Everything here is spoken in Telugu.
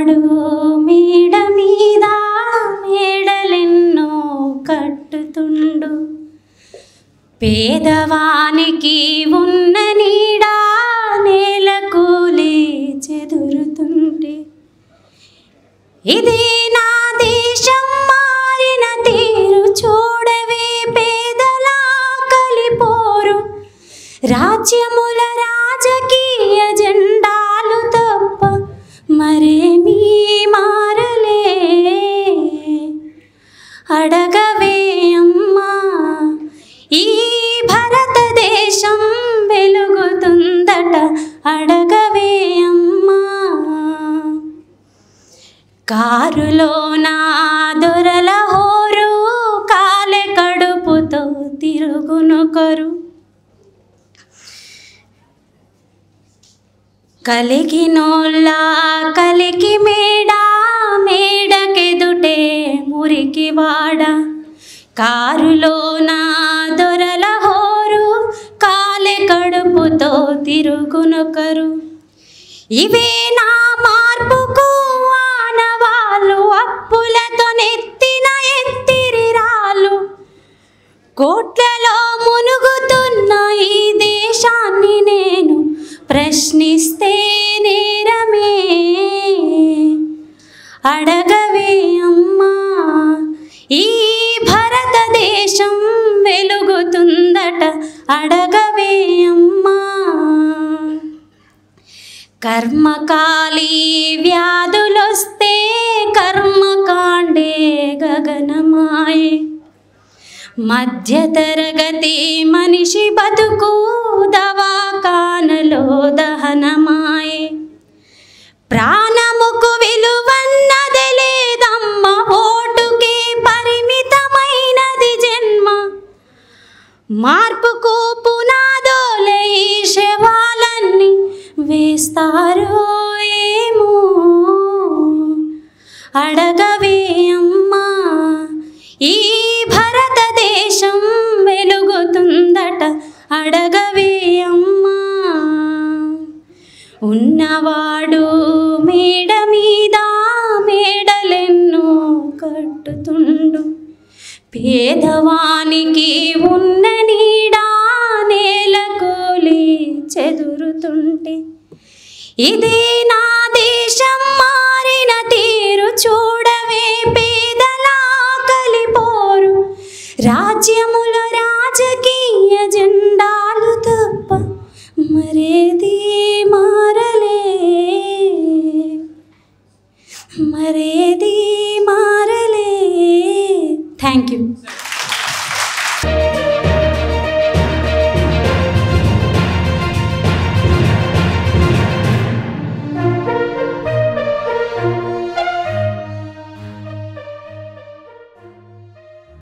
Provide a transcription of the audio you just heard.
ఉన్నవాడు మేడ మీద మేడలెన్నో కట్టుతుండు పేదవానికి ఉన్న నీడా నేల కూలి చెదురుతుంటే ఇది నా దేశం మారిన తీరు చూడవే పేదలా కలిపోరు రాజ్యముల రాజకీయ జెండాలు తప్ప మరేమీ మారలే అడగవే అమ్మా ఈ భారతదేశం వెలుగుతుందట అడగవే అమ్మా కారులో నా దొరల హోరు కాలె కడుపుతో తిరుగునొకరు కలిగినోళ్ళ కలికి మేడ మేడకెదుటే మురికి వాడ కారులో నా దొరల హోరు కాలె కడుపుతో తిరుగునొకరు ఇవే నా మార్పుకు ఆనవాళ్ళు అప్పులతో నెత్తిన ఎత్తిరి రాళ్ళు కోట్లలో మునుగుతున్న ఈ దేశాన్ని నేను ప్రశ్నిస్తే నేరమే అడగవే అమ్మా ఈ భారతదేశం వెలుగుతుందట అడగవే అమ్మా కర్మకాలి వ్యాధులొస్తే కర్మకాండే గగనమాయే మధ్యతరగతి మనిషి బతుకు దవాకానలో దహనమాయే ప్రాణముకు విలువన్నది లేదమ్మ ఓటుకే పరిమితమైనది జన్మ మార్పుకు పునాదోలే ఈ శవాలన్నీ వేస్తారో ఏమో అడగవే అమ్మా ఈ భారతదేశం వెలుగుతుందట అడగవే అమ్మా ఉన్నవాడు మేడ మీద మేడలెన్నో కట్టుతుండు పేదవానికి ఉన్న నీడా నేల కూలి చెదురుతుంటే ఇదే నా దేశం మారిన తీరు చూడవే పేదలా కలిపోరు రాజ్యముల రాజకీయ జెండాలు తప్ప మరేది మారలే మరేది మారలే థ్యాంక్ యూ